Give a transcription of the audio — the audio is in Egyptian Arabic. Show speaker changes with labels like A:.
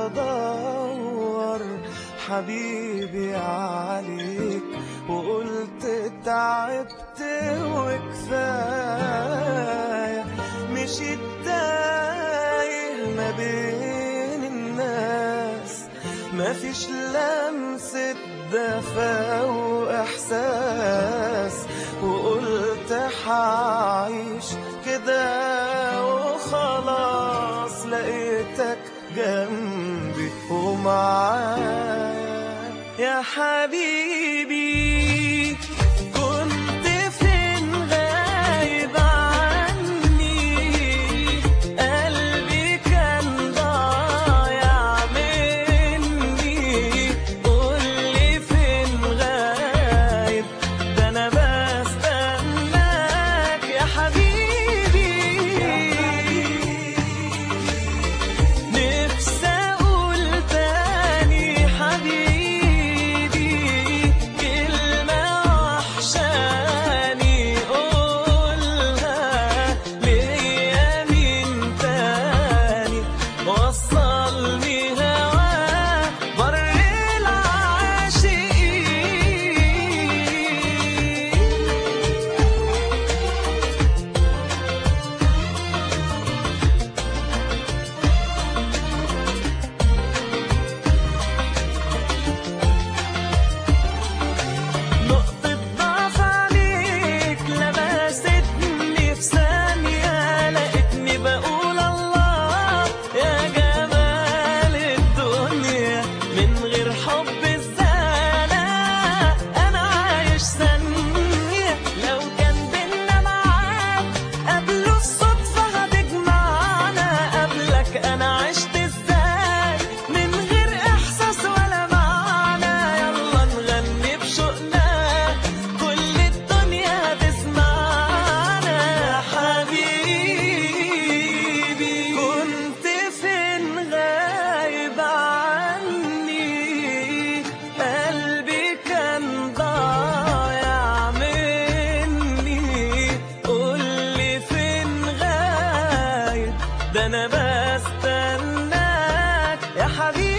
A: بدور حبيبي عليك وقلت تعبت وكفاية مشيت تايه ما بين الناس مفيش لمسة دفا وإحساس وقلت حعيش كده وخلاص لقيتك جنبي ومعايا يا حبيبي كنت فين غايب عني قلبي كان ضايع مني قولي فين غايب ده انا بستناك يا حبيبي نفسي اقول تاني حبيبي كلمة وحشاني قولها ليا مين تاني وصلني هوا بر العاشقين نقطة ضعف عليك لمستني في ثانية لقيتني بقول الله يا جمال الدنيا من غير حب ازاي انا عايش ثانية لو كان بينا معاك قبل الصدفة هتجمعنا قبلك انا عشت ازاي من غير احساس ولا معنى يلا نغني بشوقنا كل الدنيا هتسمعنا يا حبيبي كنت فين غايب عني قلبي كان ضايع مني قولي فين غايب ده انا بستناك يا حبيبي